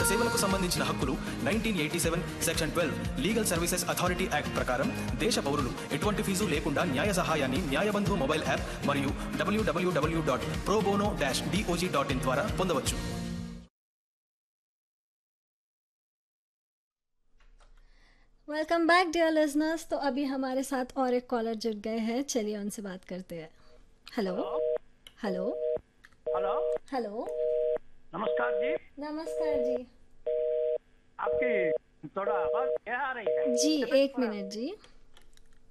సేవలకు సంబంధించిన హక్కులు nineteen eighty seven section twelve legal services authority act ప్రకారం దేశ పౌరులు ఎటువంటి ఫీజు లేకుండా న్యాయ సహాయాన్ని న్యాయబంధు మొబైల్ యాప్ మరియు WWW dot pro bono dash DOJ dot in ద్వారా పొందవచ్చు वेलकम बैक डियर लिजनर्स तो अभी हमारे साथ और एक कॉलर जुड़ गए हैं चलिए उनसे बात करते हैं हेलो हेलो हेलो हेलो नमस्कार जी नमस्कार जी आपकी थोड़ा आवाज क्या आ रही है जी एक मिनट जी